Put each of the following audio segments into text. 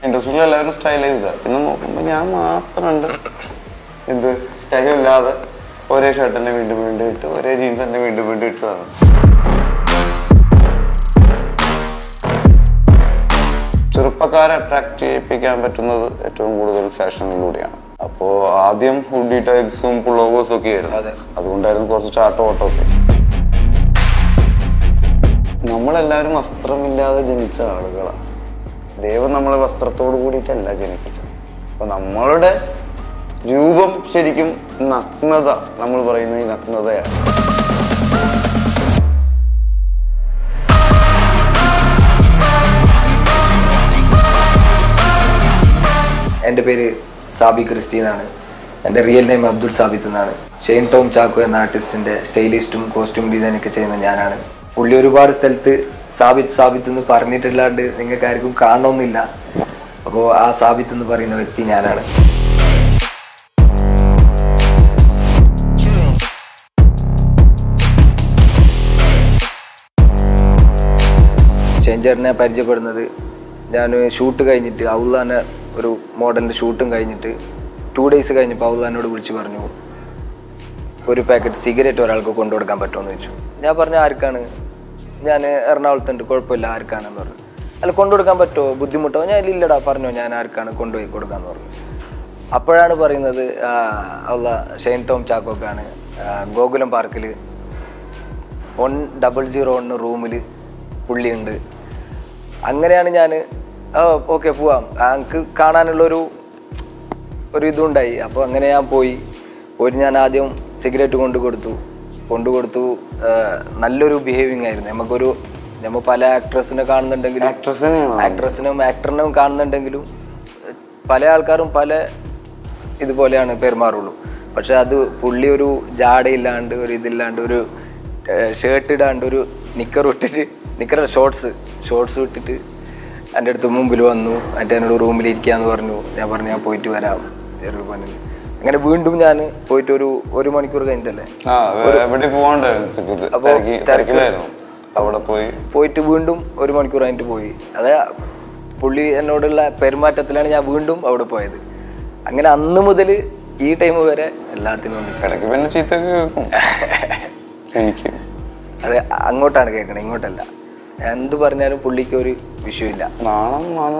ഇൻഡസ്ട്രിയിൽ എല്ലാവരും സ്റ്റൈലൈസ്ഡ് പിന്നെ നോക്കുമ്പോൾ ഞാൻ മാത്രമുണ്ട് എന്ത് സ്റ്റൈൽ ഇല്ലാതെ ഒരേ ഷർട്ട് തന്നെ വീണ്ടും വീണ്ടും ഇട്ട് ഒരേ ജീൻസ് തന്നെ വീണ്ടും വീണ്ടും ഇട്ടതാണ് ചെറുപ്പക്കാരെ അട്രാക്ട് ചെയ്യിപ്പിക്കാൻ പറ്റുന്നത് ഏറ്റവും കൂടുതൽ ഫാഷനിലൂടെയാണ് അപ്പോൾ ആദ്യം ഹുഡി ടൈപ്സും പുള്ളോവേഴ്സും ഒക്കെ ആയിരുന്നു അതെ. അതുകൊണ്ടായിരുന്നു കുറച്ച് ചാട്ടോ ഓട്ടോ ഒക്കെ നമ്മളെല്ലാവരും വസ്ത്രമില്ലാതെ ജനിച്ച ആളുകളാണ് ദൈവം നമ്മളെ വസ്ത്രത്തോട് കൂടിയിട്ടല്ല ജനിപ്പിച്ചത് അപ്പൊ നമ്മളുടെ രൂപം ശരിക്കും നഗ്നത നമ്മൾ പറയുന്ന ഈ നഗ്നതയാണ് എൻ്റെ പേര് സാബി ക്രിസ്റ്റി എന്നാണ് എൻ്റെ റിയൽ നെയിം അബ്ദുൾ സാബിത്ത് എന്നാണ് ഷെയ്ൻ ടോം ചാക്കോ എന്ന ആർട്ടിസ്റ്റിൻ്റെ സ്റ്റൈലിസ്റ്റും കോസ്റ്റ്യൂം ഡിസൈനൊക്കെ ചെയ്യുന്ന ഞാനാണ് പുള്ളി ഒരുപാട് സ്ഥലത്ത് സാബിത്ത് സാബിത്ത് എന്ന് പറഞ്ഞിട്ടില്ലാണ്ട് നിങ്ങൾക്ക് ആർക്കും കാണണമെന്നില്ല അപ്പോൾ ആ സാബിത്ത് എന്ന് പറയുന്ന വ്യക്തി ഞാനാണ് ഷെയ്ൻ ചേട്ടനെ പരിചയപ്പെടുന്നത് ഞാൻ ഷൂട്ട് കഴിഞ്ഞിട്ട് ഔലാനെ ഒരു മോഡലിൻ്റെ ഷൂട്ടും കഴിഞ്ഞിട്ട് ടു ഡേയ്സ് കഴിഞ്ഞപ്പോൾ ഔലാനോട് വിളിച്ച് പറഞ്ഞു ഒരു പാക്കറ്റ് സിഗരറ്റ് ഒരാൾക്ക് കൊണ്ടു കൊടുക്കാൻ പറ്റുമെന്ന് ചോദിച്ചു ഞാൻ പറഞ്ഞ ആർക്കാണ് ഞാൻ എറണാകുളത്തുണ്ട് കുഴപ്പമില്ല ആർക്കാണെന്ന് പറഞ്ഞു അല്ല കൊണ്ടു കൊടുക്കാൻ പറ്റുമോ ബുദ്ധിമുട്ടോ ഞാൻ ഇല്ലടാ പറഞ്ഞോ ഞാൻ ആർക്കാണ് കൊണ്ടുപോയി കൊടുക്കാന്ന് പറഞ്ഞു അപ്പോഴാണ് പറയുന്നത് ഉള്ള ഷെയ്ൻ ടോം ചാക്കോക്കാണ് ആ, ഗോകുലം പാർക്കിൽ വൺ ഡബിൾ സീറോ ഒന്ന് റൂമിൽ പുള്ളിയുണ്ട് അങ്ങനെയാണ് ഞാൻ ഓക്കെ പോവാം എനിക്ക് കാണാനുള്ളൊരു ഒരു ഇതുണ്ടായി അപ്പോൾ അങ്ങനെ ഞാൻ പോയി പോയിട്ട് ഞാൻ ആദ്യം സിഗരറ്റ് കൊണ്ടു കൊടുത്തു കൊണ്ടു കൊടുത്തു ആ, നല്ലൊരു ബിഹേവിങ് ആയിരുന്നു നമുക്കൊരു നമ്മൾ പല ആക്ട്രസിനെ കാണുന്നുണ്ടെങ്കിലും ആക്ട്രസിനെയാണോ ആക്ട്രസിനും ആക്ടറിനും കാണുന്നുണ്ടെങ്കിലും പല ആൾക്കാരും പല ഇതുപോലെയാണ് പെരുമാറുള്ളൂ പക്ഷെ അത് പുള്ളി ഒരു ജാടയില്ലാണ്ട് ഒരു ഇതില്ലാണ്ട് ഒരു ഷർട്ട് ഇടാണ്ട് ഒരു നിക്കർ ഇട്ടിട്ട് നിക്കർ ഷോർട്സ് ഷോർട്സ് ഇട്ടിട്ട് എൻ്റെ അടുത്ത് മുമ്പിൽ വന്നു എന്നിട്ട് എന്നോട് റൂമിൽ ഇരിക്കാന്ന് പറഞ്ഞു ഞാൻ പറഞ്ഞു ഞാൻ പോയിട്ട് വരാം ഒരു പണിന് അങ്ങനെ വീണ്ടും ഞാൻ പോയിട്ട് ഒരു ഒരു മണിക്കൂർ കഴിഞ്ഞിട്ടല്ലേ ആ വേ- എവിടെ പോകണ്ടായിരുന്നു തിക്ക് അപ്പൊ തിരക്കി- തിരക്കിലായിരുന്നു അവിടെ പോയി പോയിട്ട് വീണ്ടും ഒരു മണിക്കൂർ കഴിഞ്ഞിട്ട് പോയി അതെ പുള്ളി എന്നോടുള്ള പെരുമാറ്റത്തിലാണ് ഞാൻ വീണ്ടും അവിടെ പോയത് അങ്ങനെ അന്ന് മുതൽ ഈ ടൈം വരെ എല്ലാത്തിനും ഒന്നിച്ച് ഇടയ്ക്ക് പിന്നെ ചീത്തൊക്കെ കേൾക്കും എനിക്ക് അതെ അങ്ങോട്ടാണ് കേൾക്കണത് ഇങ്ങോട്ടല്ല എന്ത് പറഞ്ഞാലും പുള്ളിക്ക് ഒരു വിഷയമില്ല നാണം നാണം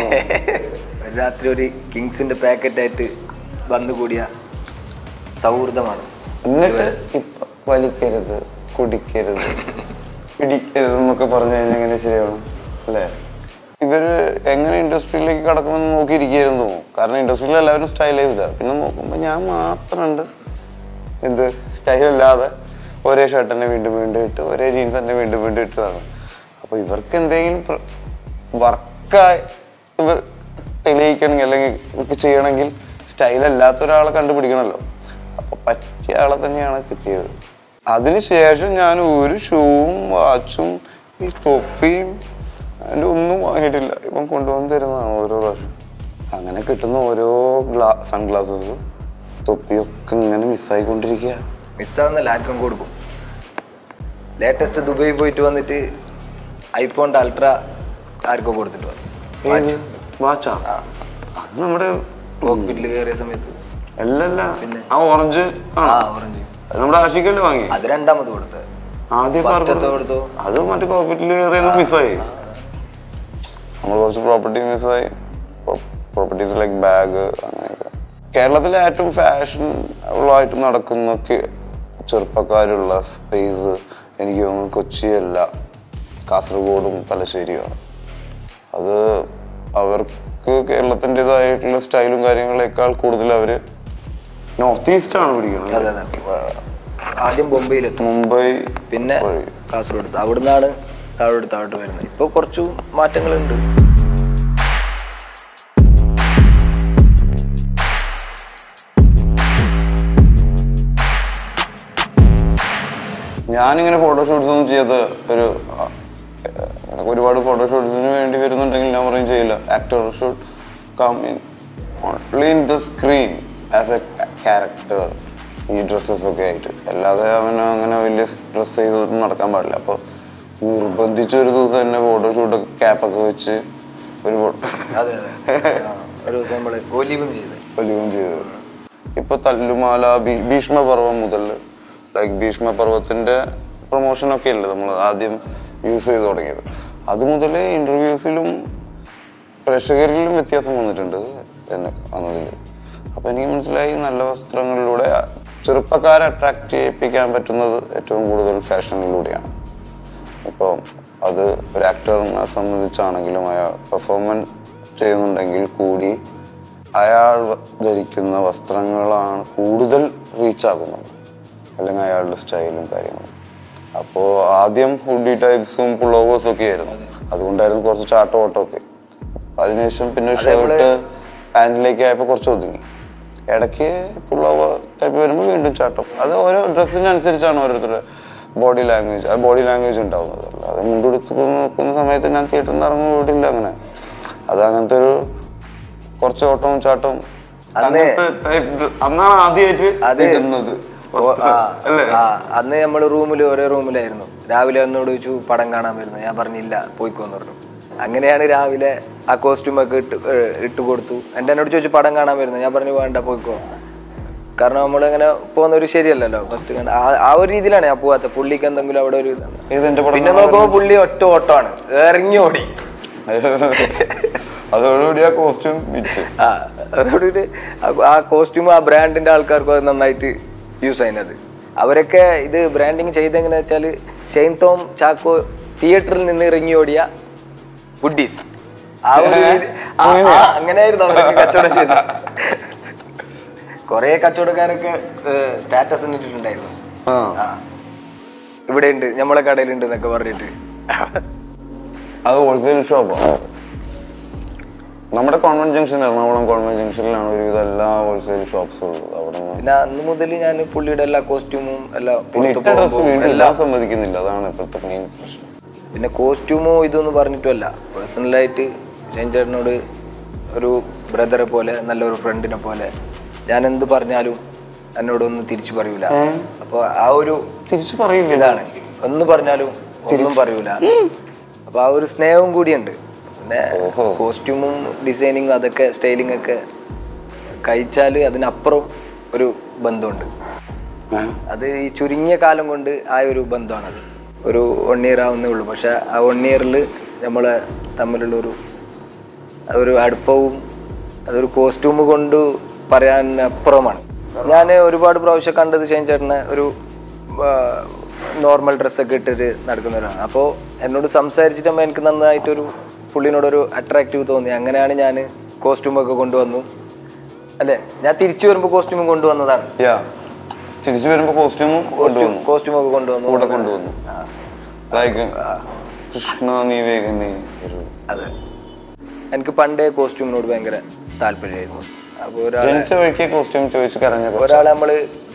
ഒരു രാത്രി ഒരു കിങ്സിന്റെ പാക്കറ്റായിട്ട് വന്നു കൂടിയ സൗഹൃദമാണ് എന്നിട്ട് ഇപ്പൊ വലിക്കരുത് കുടിക്കരുത് പിടിക്കരുത് എന്നൊക്കെ പറഞ്ഞു കഴിഞ്ഞാൽ എങ്ങനെ ശരിയാവണം അല്ലേ ഇവര് എങ്ങനെ ഇൻഡസ്ട്രിയിലേക്ക് കടക്കുമെന്ന് നോക്കിയിരിക്കുന്നു തോന്നും കാരണം ഇൻഡസ്ട്രിയിൽ എല്ലാവരും സ്റ്റൈലൈസ്ഡാണ് പിന്നെ നോക്കുമ്പോൾ ഞാൻ മാത്രമുണ്ട് എന്ത് സ്റ്റൈൽ ഇല്ലാതെ ഒരേ ഷർട്ട് തന്നെ വീണ്ടും വീണ്ടും ഇട്ട് ഒരേ ജീൻസ് തന്നെ വീണ്ടും വീണ്ടും ഇട്ടതാണ് അപ്പോൾ ഇവർക്ക് എന്തെങ്കിലും വർക്കായി ഇവർ തെളിയിക്കണമെങ്കിൽ അല്ലെങ്കിൽ ഇവർക്ക് ചെയ്യണമെങ്കിൽ സ്റ്റൈൽ അല്ലാത്ത ഒരാളെ കണ്ടുപിടിക്കണമല്ലോ അപ്പോൾ പറ്റിയ ആളെ തന്നെയാണ് കിട്ടിയത് അതിനുശേഷം ഞാൻ ഒരു ഷൂവും വാച്ചും ഈ തൊപ്പിയും അതിൻ്റെ ഒന്നും വാങ്ങിയിട്ടില്ല ഇപ്പം കൊണ്ടുവന്ന് തരുന്നതാണ് ഓരോ പ്രാവശ്യം അങ്ങനെ കിട്ടുന്ന ഓരോ ഗ്ലാ സൺഗ്ലാസസ് തൊപ്പിയൊക്കെ ഇങ്ങനെ മിസ്സായിക്കൊണ്ടിരിക്കുക മിസ്സാവുന്നല്ല ആർക്കും കൊടുക്കും ലേറ്റസ്റ്റ് ദുബായി പോയിട്ട് വന്നിട്ട് ഐഫോണിൻ്റെ അൾട്ര ആർക്കോ കൊടുത്തിട്ട് വന്നു വാച്ച് വാച്ചാ അത് നമ്മുടെ കോക്പിറ്റിൽ കയറിയ സമയത്ത് അല്ലല്ല ആ ഓറഞ്ച് ആ ആണ് ഓറഞ്ച് അത് നമ്മുടെ ആഷിക്കല്ലേ വാങ്ങി അത് രണ്ടാമത് കൊടുത്തത് ആദ്യം ഫസ്റ്റത്തെ കൊടുത്തു അത് മറ്റേ കോപ്പറ്റിൽ കയറിയത് മിസ്സായി നമ്മൾ കുറച്ച് പ്രോപ്പർട്ടി മിസ്സായി പ്രോപ്പർട്ടീസ് ലൈക്ക് ബാഗ് അങ്ങനെയൊക്കെ കേരളത്തിലെ ഏറ്റവും ഫാഷൻ ആയിട്ട് നടക്കുന്ന കെ- ചെറുപ്പക്കാരുള്ള സ്പേസ് എനിക്ക് തോന്നുന്നു കൊച്ചിയല്ല കാസർഗോഡും തലശ്ശേരിയുമാണ് അത് അവർക്ക് കേരളത്തിൻ്റെതായിട്ടുള്ള സ്റ്റൈലും കാര്യങ്ങളെക്കാൾ കൂടുതൽ അവർ നോർത്ത് ഈസ്റ്റ് ആണ് പിടിക്കുന്നത് അതെ അതെ ആദ്യം ബോംബെയിലെത്തും മുംബൈ പിന്നെ വഴി. കാസർഗോഡ് അവിടുന്നാണ് താഴോട്ട് താഴോട്ട് വരുന്നത് ഇപ്പോൾ കുറച്ചു മാറ്റങ്ങളുണ്ട് ഞാനിങ്ങനെ ഫോട്ടോഷൂട്ട്സ് ഒന്നും ചെയ്യാത്ത ഒരു ആ, ഏഹ്, ഒരുപാട് ഫോട്ടോഷൂട്ട്സിന് വേണ്ടി വരുന്നുണ്ടെങ്കിൽ ഞാൻ പറയും ചെയ്യില്ല actor should come in only in the screen as a character ഈ ഡ്രസ്സസ് ഒക്കെ ആയിട്ട് അല്ലാതെ അവന് അങ്ങനെ വലിയ ഡ്രസ്സ് ചെയ്തൊന്നും നടക്കാൻ പാടില്ല അപ്പോൾ നിർബന്ധിച്ച് ഒരു ദിവസം തന്നെ ഫോട്ടോഷൂട്ടൊക്കെ ക്യാപ്പൊക്കെ വെച്ച് ഒരു അതെ അതെ ആ, ഒരു ദിവസം നമ്മള് ഒലിവും ചെയ്ത് വലിയും ചെയ്തത് ഇപ്പൊ തല്ലുമാല ഭീ- ഭീഷ്മപർവം മുതൽ ലൈക്ക് ഭീഷ്മപർവത്തിന്റെ പ്രൊമോഷൻ ഒക്കെ അല്ലേ നമ്മൾ ആദ്യം യൂസ് ചെയ്ത് തുടങ്ങിയത് അത് മുതൽ ഇന്റർവ്യൂസിലും പ്രേക്ഷകരിലും വ്യത്യാസം വന്നിട്ടുണ്ട് എന്നെ വന്നതിൽ അപ്പൊ എനിക്ക് മനസ്സിലായി നല്ല വസ്ത്രങ്ങളിലൂടെ ചെറുപ്പക്കാരെ അട്രാക്ട് ചെയ്യിപ്പിക്കാൻ പറ്റുന്നത് ഏറ്റവും കൂടുതൽ ഫാഷനിലൂടെയാണ് ഇപ്പോൾ അത് ഒരു ആക്ടറിനെ സംബന്ധിച്ചാണെങ്കിലും അയാൾ പെർഫോമൻസ് ചെയ്യുന്നുണ്ടെങ്കിൽ കൂടി അയാൾ വ- ധരിക്കുന്ന വസ്ത്രങ്ങളാണ് കൂടുതൽ റീച്ച് ആകുന്നത് അല്ലെങ്കിൽ അയാളുടെ സ്റ്റൈലും കാര്യങ്ങളും അപ്പോൾ ആദ്യം ഹുഡി ടൈപ്സും പുള്ളോവേഴ്സും ഒക്കെ ആയിരുന്നു അതുകൊണ്ടായിരുന്നു കുറച്ച് ചാട്ടം ഓട്ടമൊക്കെ അതിനുശേഷം പിന്നെ ഷർട്ട് പാൻറ്റിലേക്ക് ആയപ്പോൾ കുറച്ച് ഒതുങ്ങി ഇടയ്ക്ക് പുള്ളോവർ ടൈപ്പ് വരുമ്പോൾ വീണ്ടും ചാട്ടം അത് ഓരോ ഡ്രസ്സിനനുസരിച്ചാണ് ഓരോരുത്തരുടെ ബോഡി ലാംഗ്വേജ് ആ ബോഡി ലാംഗ്വേജ് ഉണ്ടാവുന്നത് അല്ലാതെ മുണ്ടെടുത്ത് നോക്കുന്ന സമയത്ത് ഞാൻ തിയേറ്ററിൽ നിന്ന് ഇറങ്ങില്ല അങ്ങനെ അത് അങ്ങനത്തെ ഒരു കുറച്ച് ഓട്ടവും ചാട്ടവും അങ്ങനത്തെ ടൈപ്പ് അന്നാണ് ആദ്യമായിട്ട് അത് ഇടുന്നത് ഓ, ആ, ആ അന്ന് നമ്മൾ റൂമിൽ ഒരേ റൂമിലായിരുന്നു രാവിലെ എന്നോട് ചോദിച്ചു പടം കാണാൻ വരുന്നു ഞാൻ പറഞ്ഞില്ല പോയിക്കോന്ന് പറഞ്ഞു അങ്ങനെയാണ് രാവിലെ ആ കോസ്റ്റ്യൂം ഒക്കെ ഇട്ട് ഏഹ് ഇട്ട് കൊടുത്തു എൻ്റെ എന്നോട് ചോദിച്ചു പടം കാണാൻ വരുന്നു ഞാൻ പറഞ്ഞു വേണ്ട പോയിക്കോ കാരണം നമ്മളിങ്ങനെ പോകുന്ന ഒരു ശരിയല്ലല്ലോ ഫസ്റ്റ് കണ്ട ആ- ആ ഒരു രീതിയിലാണ് ഞാൻ പോവാത്ത പുള്ളിക്ക് എന്തെങ്കിലും അവിടെ ഒരു ഇതാണ് ഇതെന്റെ പടം പിന്നെ നോക്കുമ്പോൾ പുള്ളി ഒറ്റ ഓട്ടമാണ് ഇറങ്ങി ഓടി അതോടുകൂടി ആ കോസ്റ്റ്യൂം വിറ്റ് ആ അതോടുകൂടി ആ- ആ കോസ്റ്റ്യൂം ആ ബ്രാൻഡിന്റെ ആൾക്കാർക്ക് അത് നന്നായിട്ട് യൂസ് ചെയ്യുന്നത് അവരൊക്കെ ഇത് ബ്രാൻഡിങ് ചെയ്തെങ്ങനെ വെച്ചാൽ ഷെയ്ൻ ടോം ചാക്കോ തിയേറ്ററിൽ നിന്ന് ഇറങ്ങി ഓടിയ വുഡീസ് ആ ഒരു രീതി- ആ- ആ, അങ്ങനെയായിരുന്നു അവരൊക്കെ കച്ചവടം ചെയ്തത് കൊറേ കച്ചവടക്കാരൊക്കെ സ്റ്റാറ്റസ് ഇട്ടിട്ടുണ്ടായിരുന്നു ആ ആ ഇവിടെ ഉണ്ട് നമ്മളെ കടയിലുണ്ട് എന്നൊക്കെ പറഞ്ഞിട്ട് അത് ഹോൾസെയിൽ ഷോപ്പാണ് നമ്മുടെ കോൺവെന്റ് ജംഗ്ഷൻ എറണാകുളം കോൺവെന്റ് ജംഗ്ഷനിലാണ് ഒരുവിധം എല്ലാ ഹോൾസെയിൽ ഷോപ്സും ഉള്ളത് അവിടെ നിന്ന് പിന്നെ അന്ന് മുതൽ ഞാൻ പുള്ളിയുടെ എല്ലാ കോസ്റ്റ്യൂമും എല്ലാം പിന്നെ പുറത്ത് ഇട്ട ഡ്രസ് പോകുമ്പോ വീണ്ടും എല്ലാം സമ്മതിക്കുന്നില്ല അതാണ് ഇപ്പോഴത്തെ മെയിൻ പ്രശ്നം പിന്നെ കോസ്റ്റ്യൂമോ ഇതൊന്നും പറഞ്ഞിട്ടുമല്ല പേഴ്സണലായിട്ട് ചേട്ടനോട് ഒരു ബ്രദറെ പോലെ നല്ലൊരു ഫ്രണ്ടിനെ പോലെ ഞാൻ എന്ത് പറഞ്ഞാലും എന്നോടൊന്നും തിരിച്ചു പറയൂല അപ്പോൾ ആ ഒരു തിരിച്ചു പറയില്ല ഇതാണ് ഒന്ന് പറഞ്ഞാലും ഒന്നും പറയൂല അപ്പൊ ആ ഒരു സ്നേഹവും കൂടിയുണ്ട് പിന്നെ കോസ്റ്റ്യൂമും ഡിസൈനിങ്ങും അതൊക്കെ സ്റ്റൈലിംഗ് ഒക്കെ കഴിച്ചാൽ അതിനപ്പുറം ഒരു ബന്ധമുണ്ട് അത് ഈ ചുരുങ്ങിയ കാലം കൊണ്ട് ആയ ഒരു ബന്ധമാണത് ഒരു വൺ ഇയർ ആവുന്നേ ഉള്ളൂ പക്ഷെ ആ വൺ ഇയറിൽ നമ്മളെ തമ്മിലുള്ള ഒരു ഒരു അടുപ്പവും അതൊരു കോസ്റ്റ്യൂം കൊണ്ട് പറയാൻ അപ്പുറമാണ് ഞാൻ ഒരുപാട് പ്രാവശ്യം കണ്ടത് ഷൈൻ ചേട്ടനെ ഒരു നോർമൽ ഡ്രസ്സൊക്കെ ഇട്ടിട്ട് നടക്കുന്നവരാണ് അപ്പോൾ എന്നോട് സംസാരിച്ചിട്ടുമ്പോൾ എനിക്ക് നന്നായിട്ടൊരു പുള്ളിനോടൊരു അട്രാക്റ്റീവ് തോന്നി അങ്ങനെയാണ് ഞാൻ കോസ്റ്റ്യൂമൊക്കെ കൊണ്ടുവന്നു അല്ലേ ഞാൻ തിരിച്ചു വരുമ്പോൾ കോസ്റ്റ്യൂം കൊണ്ടുവന്നതാണ് യാ തിരിച്ചു വരുമ്പോ കോസ്റ്റ്യൂമും കൊണ്ടുവന്നു കോസ്റ്റ്യൂമൊക്കെ കൊണ്ടുവന്നു കൂടെ കൊണ്ടുവന്നു ലൈക്ക് കൃഷ്ണ നീ വേഗം നീ ഒരു അതെ എനിക്ക് പണ്ടേ കോസ്റ്റ്യൂമിനോട് ഭയങ്കര താല്പര്യമായിരുന്നു അപ്പോൾ ഒരാൾ ജനിച്ച വഴിക്ക് കോസ്റ്റ്യൂം ചോദിച്ച് കരഞ്ഞ കൊച്ച്. ഒരാളെ നമ്മള്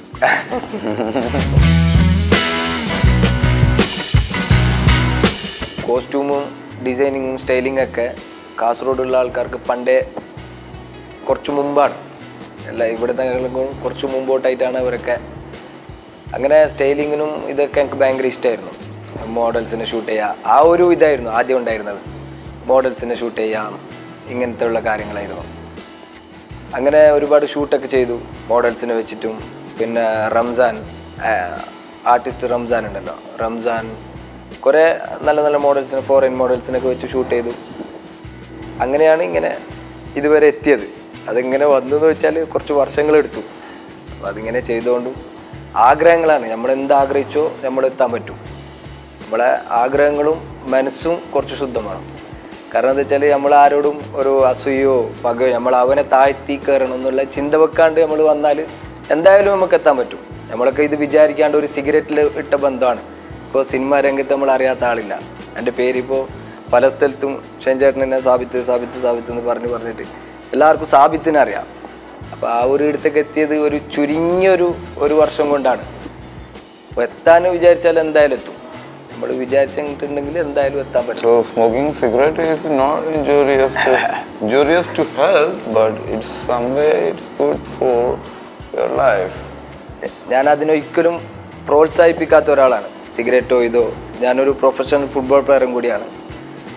കോസ്റ്റ്യൂമും ഡിസൈനിങ്ങും സ്റ്റൈലിംഗ് ഒക്കെ കാസർഗോഡുള്ള ആൾക്കാർക്ക് പണ്ടേ കുറച്ച് മുമ്പാണ് അല്ല ഇവിടുത്തെ കുറച്ച് മുമ്പോട്ടായിട്ടാണ് അവരൊക്കെ അങ്ങനെ സ്റ്റൈലിങ്ങിനും ഇതൊക്കെ എനിക്ക് ഭയങ്കര ഇഷ്ടമായിരുന്നു മോഡൽസിനെ ഷൂട്ട് ചെയ്യുക ആ ഒരു ഇതായിരുന്നു ആദ്യം ഉണ്ടായിരുന്നത് മോഡൽസിനെ ഷൂട്ട് ചെയ്യാം ഇങ്ങനത്തെ ഉള്ള കാര്യങ്ങളായിരുന്നു അങ്ങനെ ഒരുപാട് ഷൂട്ടൊക്കെ ചെയ്തു മോഡൽസിനെ വെച്ചിട്ടും പിന്നെ റംസാൻ ആർട്ടിസ്റ്റ് റംസാൻ ഉണ്ടല്ലോ റംസാൻ കുറേ നല്ല നല്ല മോഡൽസിനെ ഫോറിൻ മോഡൽസിനൊക്കെ വെച്ച് ഷൂട്ട് ചെയ്തു അങ്ങനെയാണ് ഇങ്ങനെ ഇതുവരെ എത്തിയത് അതിങ്ങനെ വന്നു എന്ന് വെച്ചാൽ കുറച്ച് വർഷങ്ങളെടുത്തു അപ്പോൾ അതിങ്ങനെ ചെയ്തുകൊണ്ടും ആഗ്രഹങ്ങളാണ് നമ്മൾ എന്ത് ആഗ്രഹിച്ചോ നമ്മൾ എത്താൻ പറ്റും നമ്മളെ ആഗ്രഹങ്ങളും മനസ്സും കുറച്ച് ശുദ്ധമാണ് കാരണം എന്താ വെച്ചാൽ നമ്മൾ ആരോടും ഒരു അസൂയോ പകയോ നമ്മൾ അവനെ താഴ്ത്തി കയറണം എന്നുള്ള ചിന്ത വെക്കാണ്ട് നമ്മൾ വന്നാൽ എന്തായാലും നമുക്ക് എത്താൻ പറ്റും നമ്മളൊക്കെ ഇത് വിചാരിക്കാണ്ട് ഒരു സിഗരറ്റിൽ ഇട്ട ബന്ധമാണ് ഇപ്പോൾ സിനിമാ രംഗത്ത് നമ്മൾ അറിയാത്ത ആളില്ല എൻ്റെ പേരിപ്പോൾ പല സ്ഥലത്തും ഷെൻചേട്ടനെ സാബിത്ത് സാബിത്ത് സാബിത്ത് എന്ന് പറഞ്ഞ് പറഞ്ഞിട്ട് എല്ലാവർക്കും സാബിത്തിനെ അറിയാം അപ്പോൾ ആ ഒരു ഇടത്തേക്ക് എത്തിയത് ഒരു ചുരുങ്ങിയൊരു ഒരു വർഷം കൊണ്ടാണ് അപ്പോൾ എത്താൻ വിചാരിച്ചാൽ എന്തായാലും എത്തും നമ്മൾ വിചാരിച്ചിട്ടുണ്ടെങ്കിൽ എന്തായാലും എത്താൻ പറ്റും So smoking cigarette is not injurious to injurious to health, but it's some way it's good for your life. ഞാൻ അതിനൊരിക്കലും പ്രോത്സാഹിപ്പിക്കാത്ത ഒരാളാണ് സിഗരറ്റോ ഇതോ ഞാനൊരു പ്രൊഫഷണൽ ഫുട്ബോൾ പ്ലെയറും കൂടിയാണ്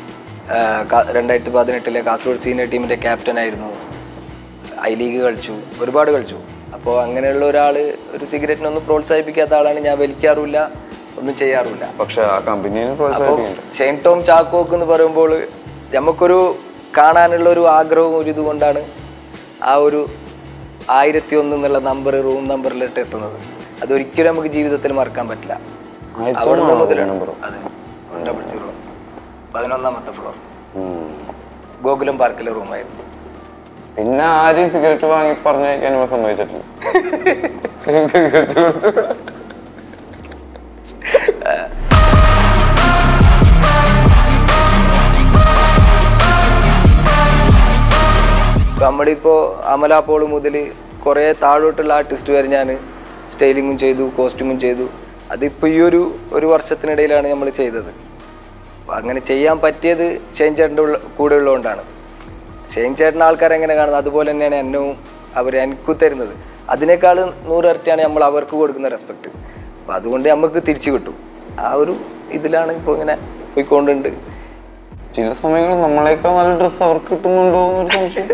ആ, കാ- രണ്ടായിരത്തി പതിനെട്ടിലെ കാസർഗോഡ് സീനിയർ ടീമിൻ്റെ ക്യാപ്റ്റനായിരുന്നു ഐ ലീഗ് കളിച്ചു ഒരുപാട് കളിച്ചു അപ്പോൾ അങ്ങനെയുള്ള ഒരാൾ ഒരു സിഗരറ്റിനൊന്നും പ്രോത്സാഹിപ്പിക്കാത്ത ആളാണ് ഞാൻ വലിക്കാറുമില്ല ഒന്നും ചെയ്യാറുമില്ല പക്ഷെ ആ കമ്പനീനെ അപ്പോൾ പ്രോത്സാഹിപ്പിക്കുന്നുണ്ട് ഷെയ്ൻ ടോം ചാക്കോക്ക് എന്ന് പറയുമ്പോൾ നമുക്കൊരു കാണാനുള്ള ഒരു ആഗ്രഹവും ഒരു ഇതുകൊണ്ടാണ് ആ ഒരു ആയിരത്തി ഒന്ന് എന്നുള്ള നമ്പർ റൂം നമ്പറിലിട്ട് എത്തുന്നത് അതൊരിക്കലും നമുക്ക് ജീവിതത്തിൽ മറക്കാൻ പറ്റില്ല ആയിരത്തി അവിടുന്ന് ഒന്നാണോ മുതലാണ് നമ്പർ അതെ ഡബിൾ സീറോ പതിനൊന്നാമത്തെ ഫ്ലോർ ഉം. ഗോകുലം പാർക്കിലെ റൂമായിരുന്നു പിന്നെ ആരെയും സിഗരറ്റ് വാങ്ങി പറഞ്ഞയക്കാൻ ഇവ സമ്മതിച്ചിട്ടില്ല സിഗരറ്റ് കൊടുത്ത് ഇപ്പം നമ്മളിപ്പോൾ അമലാപ്പോൾ മുതൽ കുറേ താഴോട്ടുള്ള ആർട്ടിസ്റ്റ് വരെ ഞാൻ സ്റ്റൈലിങ്ങും ചെയ്തു കോസ്റ്റ്യൂമും ചെയ്തു അതിപ്പോൾ ഈ ഒരു ഒരു വർഷത്തിനിടയിലാണ് നമ്മൾ ചെയ്തത് അപ്പൊ അങ്ങനെ ചെയ്യാൻ പറ്റിയത് ഷെയിൻ ചേട്ടൻ്റെ ഉള്ള കൂടെ ഉള്ളതുകൊണ്ടാണ് ഷെയിൻ ചേട്ടൻ ആൾക്കാർ എങ്ങനെ കാണുന്നത് അതുപോലെ തന്നെയാണ് എന്നവും അവർ എനിക്ക് തരുന്നത് അതിനേക്കാൾ നൂറിരട്ടിയാണ് നമ്മൾ അവർക്ക് കൊടുക്കുന്ന റെസ്പെക്റ്റ് അപ്പം അതുകൊണ്ട് നമുക്ക് തിരിച്ചു കിട്ടും ആ ഒരു ഇതിലാണ് ഇപ്പോൾ ഇങ്ങനെ പോയിക്കൊണ്ടുണ്ട് ചില സമയങ്ങളിൽ നമ്മളെക്കാൾ നല്ല ഡ്രസ്സ് അവർക്ക് കിട്ടുന്നുണ്ടോ എന്നൊരു സംശയം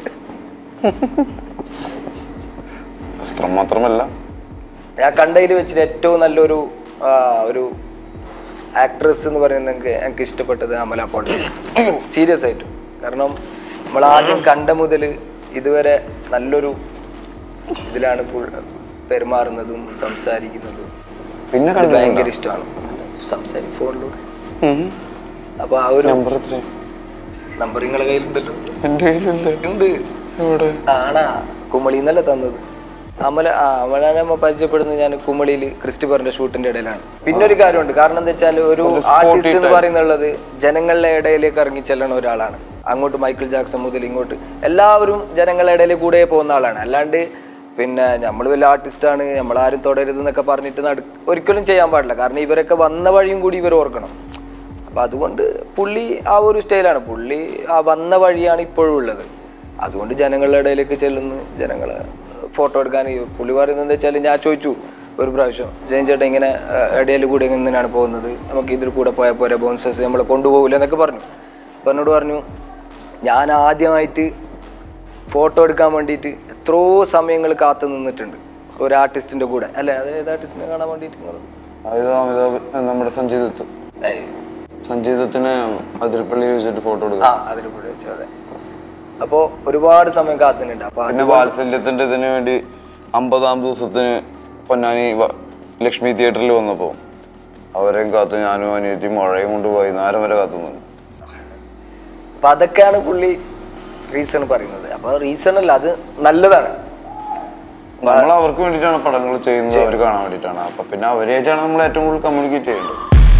വസ്ത്രം മാത്രമല്ല ഞാൻ കണ്ടതിൽ വെച്ചിട്ട് ഏറ്റവും നല്ലൊരു ആ, ഒരു ആക്ട്രസ് എന്ന് പറയുന്നത് എനിക്ക് എനിക്ക് ഇഷ്ടപ്പെട്ടത് അമല പോൾ സീരിയസ് ആയിട്ടും കാരണം നമ്മൾ ആദ്യം കണ്ട മുതൽ ഇതുവരെ നല്ലൊരു ഇതിലാണ് പുൾ- പെരുമാറുന്നതും സംസാരിക്കുന്നതും പിന്നെ അത് കണ്ടു ഭയങ്കര ഇഷ്ടമാണ് സംസാരിക്കും ഫോണിലൂടെ അപ്പൊ ആ ഒരു നമ്പർ എത്ര നമ്പർ നിങ്ങളെ കയ്യിലുണ്ടല്ലോ എന്റെ കയ്യിലില്ല ഉണ്ട് എവിടെ ആണാ കുമളിന്നല്ലേ തന്നത് അമല ആ അമലാനെ നമ്മ പരിചയപ്പെടുന്നത് ഞാൻ കുമളിയിൽ ക്രിസ്റ്റഫറിന്റെ ഷൂട്ടിന്റെ ഇടയിലാണ് പിന്നെ ഒരു കാര്യമുണ്ട് കാരണം എന്താ വെച്ചാൽ ഒരു ആർട്ടിസ്റ്റ് എന്ന് പറയുന്നുള്ളത് ജനങ്ങളുടെ ഇടയിലേക്ക് ഇറങ്ങി ചെല്ലണ ഒരാളാണ് അങ്ങോട്ട് മൈക്കിൾ ജാക്സൺ മുതൽ ഇങ്ങോട്ട് എല്ലാവരും ജനങ്ങളുടെ ഇടയിൽ കൂടെ പോകുന്ന ആളാണ് അല്ലാണ്ട് പിന്നെ നമ്മൾ വലിയ ആർട്ടിസ്റ്റാണ് നമ്മളാരും തുടരുത് എന്നൊക്കെ പറഞ്ഞിട്ട് നട ഒരിക്കലും ചെയ്യാൻ പാടില്ല കാരണം ഇവരൊക്കെ വന്ന വഴിയും കൂടി ഇവർ ഓർക്കണം അപ്പം അതുകൊണ്ട് പുള്ളി ആ ഒരു സ്റ്റൈലാണ് പുള്ളി ആ വന്ന വഴിയാണ് ഇപ്പോഴും ഉള്ളത് അതുകൊണ്ട് ജനങ്ങളുടെ ഇടയിലേക്ക് ചെല്ലുന്നു ജനങ്ങളെ ഫോട്ടോ എടുക്കാൻ ഈ പുള്ളി പറയുന്നത് എന്താ വെച്ചാൽ ഞാൻ ചോദിച്ചു ഒരു പ്രാവശ്യം ജയൻ ചേട്ടൻ ഇങ്ങനെ ആ, ഇടയിൽ കൂടെ എങ്ങനെയാണ് പോകുന്നത് നമുക്ക് ഇതിൽ കൂടെ പോയാൽ പോരെ ബോൺസസ് നമ്മളെ കൊണ്ടുപോകില്ല എന്നൊക്കെ പറഞ്ഞു അപ്പം എന്നോട് പറഞ്ഞു ഞാൻ ആദ്യമായിട്ട് ഫോട്ടോ എടുക്കാൻ വേണ്ടിയിട്ട് എത്രയോ സമയങ്ങൾ കാത്തു നിന്നിട്ടുണ്ട് ഒരു ആർട്ടിസ്റ്റിൻ്റെ കൂടെ അല്ലേ അത് ഏത് ആർട്ടിസ്റ്റിനെ കാണാൻ വേണ്ടിയിട്ട് നിങ്ങൾ അമിതാഭ് അമിതാഭ് നമ്മുടെ സഞ്ജീതത്ത് സഞ്ജീതത്തിന് അതിരപ്പള്ളി വെച്ചിട്ട് ഫോട്ടോ എടുക്കാം ആ അതിന് കൂടെ വെച്ചു അതെ അപ്പോൾ ഒരുപാട് സമയം കാത്തുന്നുണ്ട് അപ്പോൾ പിന്നെ വാത്സല്യത്തിന്റെ ഇതിന് വേണ്ടി അമ്പതാം ദിവസത്തിന് പൊന്നാനി വ- ലക്ഷ്മി തിയേറ്ററിൽ വന്നപ്പോൾ അവരെയും കാത്ത് ഞാനും അനിയത്തി മഴയും കൊണ്ട് വൈകുന്നേരം വരെ കാത്തു നിന്നു അപ്പൊ അതൊക്കെയാണ് പുള്ളി റീസൺ പറയുന്നത് അപ്പൊ റീസൺ അല്ല അത് നല്ലതാണ് നമ്മൾ അവർക്ക് വേണ്ടിയിട്ടാണ് പടങ്ങൾ ചെയ്യുന്നത് അവർ കാണാൻ വേണ്ടിയിട്ടാണ് അപ്പൊ പിന്നെ അവരായിട്ടാണ് നമ്മൾ ഏറ്റവും കൂടുതൽ കമ്മ്യൂണിക്കേറ്റ് ചെയ്യേണ്ടത്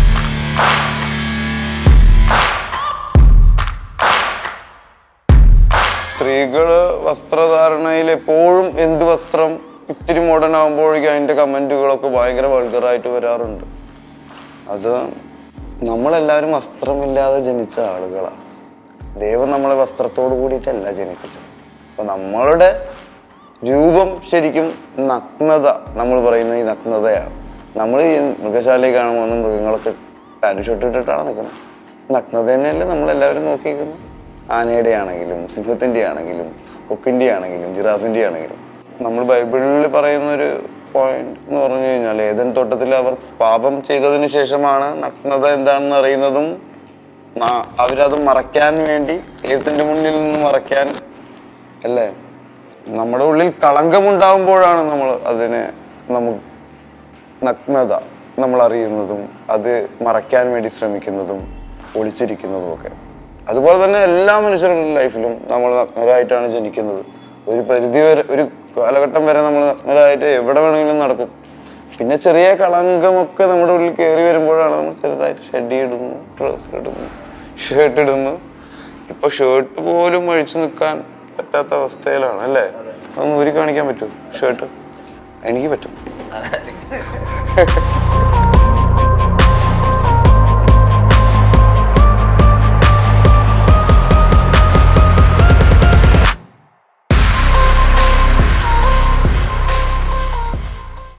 സ്ത്രീകള് വസ്ത്രധാരണയിൽ എപ്പോഴും എന്ത് വസ്ത്രം ഇത്തിരി മോഡേൺ ആകുമ്പോഴേക്കും അതിന്റെ കമന്റുകളൊക്കെ ഭയങ്കര വൾഗറായിട്ട് വരാറുണ്ട് അത് നമ്മളെല്ലാവരും വസ്ത്രമില്ലാതെ ജനിച്ച ആളുകളാണ് ദൈവം നമ്മളെ വസ്ത്രത്തോട് കൂടിയിട്ടല്ല ജനിപ്പിച്ചത് അപ്പൊ നമ്മളുടെ രൂപം ശരിക്കും നഗ്നത നമ്മൾ പറയുന്ന ഈ നഗ്നതയാണ് നമ്മൾ ഈ മൃഗശാലയിൽ കാണുമ്പോൾ മൃഗങ്ങളൊക്കെ പാൻറ് ഷർട്ട് ഇട്ടിട്ടാണ് നിൽക്കുന്നത് നഗ്നത തന്നെയല്ലേ നമ്മളെല്ലാവരും നോക്കിയിരിക്കുന്നത് ആനയുടെ ആണെങ്കിലും സിംഹത്തിൻ്റെ ആണെങ്കിലും കൊക്കിൻ്റെ ആണെങ്കിലും ജിറാഫിൻ്റെ ആണെങ്കിലും നമ്മൾ ബൈബിളിൽ പറയുന്ന ഒരു പോയിന്റ് എന്ന് പറഞ്ഞു കഴിഞ്ഞാൽ ഏതൻ തോട്ടത്തിൽ അവർ പാപം ചെയ്തതിന് ശേഷമാണ് നഗ്നത എന്താണെന്ന് അറിയുന്നതും ന- അവരത് മറയ്ക്കാൻ വേണ്ടി ദൈവത്തിന്റെ മുന്നിൽ നിന്ന് മറയ്ക്കാൻ അല്ലേ നമ്മുടെ ഉള്ളിൽ കളങ്കമുണ്ടാകുമ്പോഴാണ് നമ്മൾ അതിനെ നമുക്ക് നഗ്നത നമ്മൾ അറിയുന്നതും അത് മറയ്ക്കാൻ വേണ്ടി ശ്രമിക്കുന്നതും ഒളിച്ചിരിക്കുന്നതും ഒക്കെ അതുപോലെ തന്നെ എല്ലാ മനുഷ്യരുടെ ലൈഫിലും നമ്മൾ നഗ്നരായിട്ടാണ് ജനിക്കുന്നത് ഒരു പരിധി വരെ ഒരു കാലഘട്ടം വരെ നമ്മൾ നഗ്നരായിട്ട് എവിടെ വേണമെങ്കിലും നടക്കും പിന്നെ ചെറിയ കളങ്കമൊക്കെ നമ്മുടെ ഉള്ളിൽ കയറി വരുമ്പോഴാണ് നമ്മൾ ചെറുതായിട്ട് ഷെഡ് ഇടുന്നു ഡ്രസ് ഇടുന്നു ഷർട്ട് ഇടുന്നു ഇപ്പൊ ഷർട്ട് പോലും അഴിച്ചു നിൽക്കാൻ പറ്റാത്ത അവസ്ഥയിലാണ് അല്ലേ അതൊന്ന് ഊരി കാണിക്കാൻ പറ്റുമോ ഷർട്ട് എനിക്ക് പറ്റും